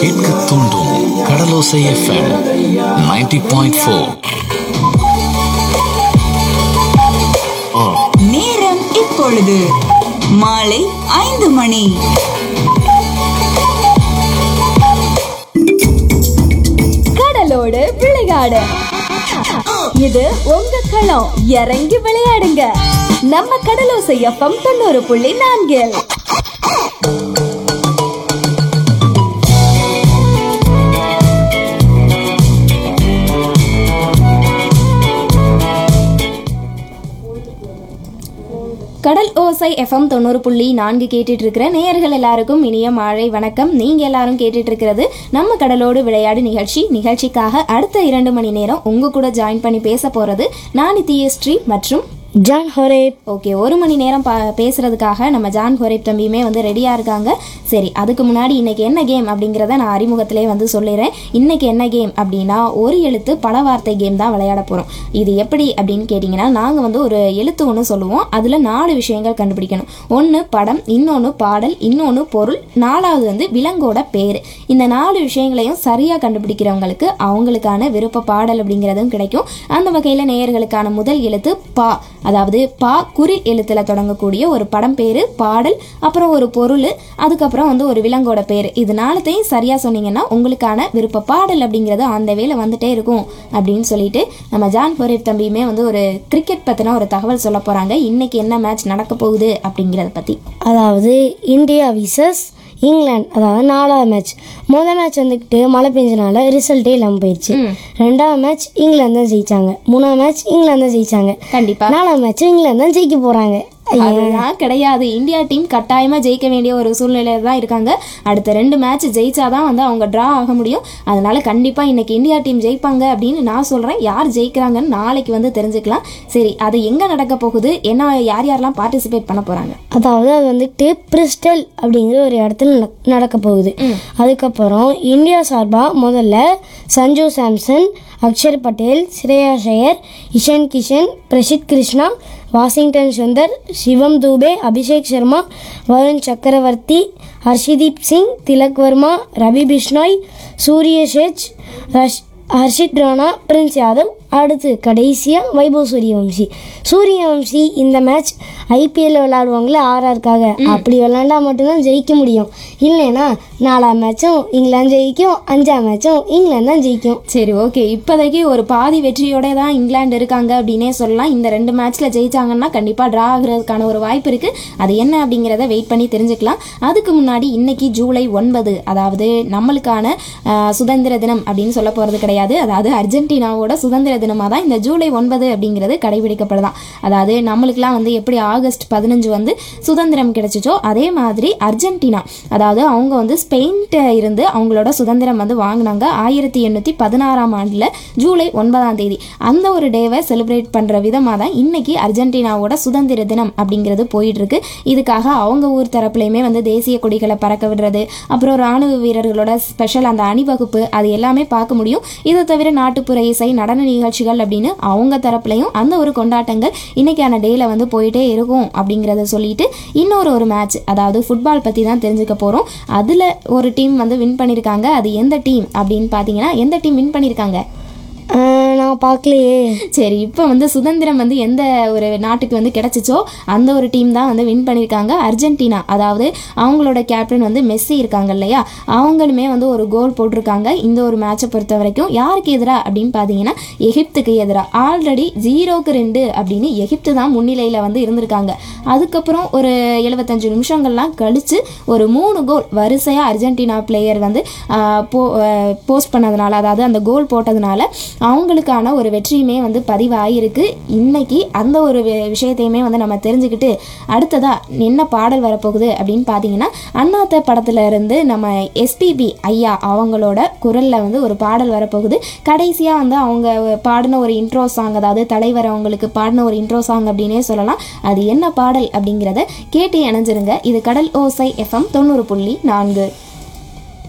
கேட்க தூண்டும் கடலோசை FM 90.4 point four நேரம் இப்பொழுது மாலை ஐந்து மணி கடலோடு விளையாடு இது உங்க களம் இறங்கி விளையாடுங்க நம்ம கடலோசை எஃப்எம் தொண்ணூறு புள்ளி நான்கில் கடல் ஓசை எஃப்எம் தொண்ணூறு புள்ளி நான்கு கேட்டுட்டு இருக்கிற நேயர்கள் எல்லாருக்கும் இனிய மாலை வணக்கம் நீங்க எல்லாரும் கேட்டுட்டு இருக்கிறது நம்ம கடலோடு விளையாடு நிகழ்ச்சி நிகழ்ச்சிக்காக அடுத்த இரண்டு மணி நேரம் உங்க கூட ஜாயின் பண்ணி பேச போறது நான் நித்யஸ்ரீ மற்றும் ஜான் ஹொரேப் ஓகே ஒரு மணி நேரம் பா பேசுறதுக்காக நம்ம ஜான் ஹொரேப் தம்பியுமே வந்து ரெடியாக இருக்காங்க சரி அதுக்கு முன்னாடி இன்னைக்கு என்ன கேம் அப்படிங்கிறத நான் அறிமுகத்திலே வந்து சொல்லிடுறேன் இன்னைக்கு என்ன கேம் அப்படின்னா ஒரு எழுத்து பல வார்த்தை கேம் தான் விளையாட போகிறோம் இது எப்படி அப்படின்னு கேட்டிங்கன்னா நாங்கள் வந்து ஒரு எழுத்து ஒன்று சொல்லுவோம் அதில் நாலு விஷயங்கள் கண்டுபிடிக்கணும் ஒன்று படம் இன்னொன்று பாடல் இன்னொன்று பொருள் நாலாவது வந்து விலங்கோட பேர் இந்த நாலு விஷயங்களையும் சரியாக கண்டுபிடிக்கிறவங்களுக்கு அவங்களுக்கான விருப்ப பாடல் அப்படிங்கிறதும் கிடைக்கும் அந்த வகையில் நேயர்களுக்கான முதல் எழுத்து பா அதாவது பா குறில் எழுத்துல தொடங்கக்கூடிய ஒரு படம் பேரு பாடல் அப்புறம் ஒரு பொருள் அதுக்கப்புறம் வந்து ஒரு விலங்கோட பேர் இது நாலத்தையும் சரியா சொன்னீங்கன்னா உங்களுக்கான விருப்ப பாடல் அப்படிங்கிறது அந்த வேலை வந்துட்டே இருக்கும் அப்படின்னு சொல்லிட்டு நம்ம ஜான் பொரேப் தம்பியுமே வந்து ஒரு கிரிக்கெட் பத்தின ஒரு தகவல் சொல்ல போறாங்க இன்னைக்கு என்ன மேட்ச் நடக்க போகுது அப்படிங்கிறத பத்தி அதாவது இந்தியா விசஸ் இங்கிலாந்து அதாவது நாலாவது மேட்ச் முதல் மேட்ச் வந்துக்கிட்டு மழை பெஞ்சனால ரிசல்ட்டே இல்லாமல் போயிடுச்சு ரெண்டாவது மேட்ச் இங்கிலாந்து தான் ஜெயிச்சாங்க மூணாவது மேட்ச் இங்கிலாந்து தான் ஜெயிச்சாங்க கண்டிப்பா நாலாவது மேட்ச் இங்கிலாந்து தான் ஜெயிக்க போகிறாங்க அதுதான் கிடையாது இந்தியா டீம் கட்டாயமா ஜெயிக்க வேண்டிய ஒரு சூழ்நிலையில தான் இருக்காங்க அடுத்த ரெண்டு மேட்ச் ஜெயிச்சாதான் வந்து அவங்க டிரா ஆக முடியும் அதனால கண்டிப்பா இன்னைக்கு இந்தியா டீம் ஜெயிப்பாங்க அப்படின்னு நான் சொல்றேன் யார் ஜெயிக்கிறாங்கன்னு நாளைக்கு வந்து தெரிஞ்சுக்கலாம் சரி அது எங்க நடக்க போகுது என்ன யார் யாரெல்லாம் பார்ட்டிசிபேட் பண்ண போறாங்க அதாவது அது வந்துட்டு பிரிஸ்டல் அப்படிங்கிற ஒரு இடத்துல நட- நடக்க போகுது அதுக்கப்புறம் இந்தியா சார்பாக முதல்ல சஞ்சு சாம்சன் அக்ஷர் பட்டேல் ஸ்ரேயா ஷையர் இஷன் கிஷன் பிரசித் கிருஷ்ணா வாஷிங்டன் சுந்தர் சிவம் தூபே அபிஷேக் சர்மா வருண் சக்கரவர்த்தி ஹர்ஷிதீப் சிங் திலக் வர்மா ரவி பிஷ்னாய் சூரிய ஷேச் ரஷ் ஹர்ஷித் ராணா பிரின்ஸ் யாதவ் அடுத்து கடைசியாக வைபவ் சூரியவம்சி சூரியவம்சி இந்த மேட்ச் ஐபிஎல் விளையாடுவாங்களே ஆர்ஆருக்காக அப்படி விளையாண்டா மட்டும்தான் ஜெயிக்க முடியும் இல்லைன்னா நாலாம் மேட்சும் இங்கிலாந்து ஜெயிக்கும் அஞ்சாம் மேட்சும் இங்கிலாந்து தான் ஜெயிக்கும் சரி ஓகே இப்போதைக்கு ஒரு பாதி வெற்றியோட தான் இங்கிலாந்து இருக்காங்க அப்படின்னே சொல்லலாம் இந்த ரெண்டு மேட்ச்ல ஜெயிச்சாங்கன்னா கண்டிப்பா டிரா ஆகுறதுக்கான ஒரு வாய்ப்பு இருக்கு அது என்ன அப்படிங்கிறத வெயிட் பண்ணி தெரிஞ்சுக்கலாம் அதுக்கு முன்னாடி இன்னைக்கு ஜூலை ஒன்பது அதாவது நம்மளுக்கான ஆஹ், சுதந்திர தினம் அப்படின்னு சொல்ல போறது கிடையாது அதாவது அர்ஜென்டினாவோட சுதந்திர தினமாக தான் இந்த ஜூலை ஒன்பது அப்படிங்கிறது கடைபிடிக்கப்படுதான் அதாவது நம்மளுக்குலாம் வந்து எப்படி ஆகஸ்ட் பதினஞ்சு வந்து சுதந்திரம் கிடைச்சிச்சோ அதே மாதிரி அர்ஜென்டினா அதாவது அவங்க வந்து ஸ்பெயின்ட்ட இருந்து அவங்களோட சுதந்திரம் வந்து வாங்கினாங்க ஆயிரத்தி எண்ணூற்றி பதினாறாம் ஆண்டில் ஜூலை ஒன்பதாம் தேதி அந்த ஒரு டேவை செலிப்ரேட் பண்ணுற விதமாக தான் இன்னைக்கு அர்ஜென்டினாவோட சுதந்திர தினம் அப்படிங்கிறது போயிட்டு இருக்கு இதுக்காக அவங்க ஊர் தரப்புலையுமே வந்து தேசிய கொடிகளை பறக்க விடுறது அப்புறம் ராணுவ வீரர்களோட ஸ்பெஷல் அந்த அணிவகுப்பு அது எல்லாமே பார்க்க முடியும் இதை தவிர நாட்டுப்புற இசை நடன நிகழ்ச்சிகள் அப்படின்னு அவங்க தரப்புலையும் அந்த ஒரு கொண்டாட்டங்கள் இன்னைக்கான டேல வந்து போயிட்டே இருக்கும் அப்படிங்கிறத சொல்லிட்டு இன்னொரு ஒரு மேட்ச் அதாவது ஃபுட்பால் பற்றி தான் தெரிஞ்சுக்க போகிறோம் அதில் ஒரு டீம் வந்து வின் பண்ணியிருக்காங்க அது எந்த டீம் அப்படின்னு பார்த்தீங்கன்னா எந்த டீம் வின் பண்ணியிருக்காங்க ஆஹ் நான் பார்க்கலையே சரி இப்போ வந்து சுதந்திரம் வந்து எந்த ஒரு நாட்டுக்கு வந்து கிடைச்சிச்சோ அந்த ஒரு டீம் தான் வந்து வின் பண்ணியிருக்காங்க அர்ஜென்டினா அதாவது அவங்களோட கேப்டன் வந்து மெஸ்ஸி இருக்காங்க இல்லையா அவங்களுமே வந்து ஒரு கோல் போட்டிருக்காங்க இந்த ஒரு மேட்சை பொறுத்த வரைக்கும் யாருக்கு எதிராக அப்படின்னு பார்த்தீங்கன்னா எகிப்துக்கு எதிராக ஆல்ரெடி ஜீரோக்கு ரெண்டு அப்படின்னு எகிப்து தான் முன்னிலையில் வந்து இருந்திருக்காங்க அதுக்கப்புறம் ஒரு எழுபத்தஞ்சு நிமிஷங்கள்லாம் கழித்து ஒரு மூணு கோல் வரிசையாக அர்ஜென்டினா பிளேயர் வந்து ஆஹ், போ போஸ்ட் பண்ணதுனால அதாவது அந்த கோல் போட்டதுனால அவங்களுக்கான ஒரு வெற்றியுமே வந்து பதிவாகிருக்கு இன்னைக்கு அந்த ஒரு வி- விஷயத்தையுமே வந்து நம்ம தெரிஞ்சுக்கிட்டு அடுத்ததா என்ன பாடல் வரப்போகுது அப்படின்னு பார்த்தீங்கன்னா அண்ணாத்த படத்துல இருந்து நம்ம எஸ்பிபி ஐயா அவங்களோட குரல்ல வந்து ஒரு பாடல் வரப்போகுது கடைசியாக வந்து அவங்க பாடின ஒரு இன்ட்ரோ சாங் அதாவது தலைவர் அவங்களுக்கு பாடின ஒரு இன்ட்ரோ சாங் அப்படின்னே சொல்லலாம் அது என்ன பாடல் அப்படிங்கிறத கேட்டு இணைஞ்சிருங்க இது கடல் ஓசை எஃப்எம் தொண்ணூறு புள்ளி நான்கு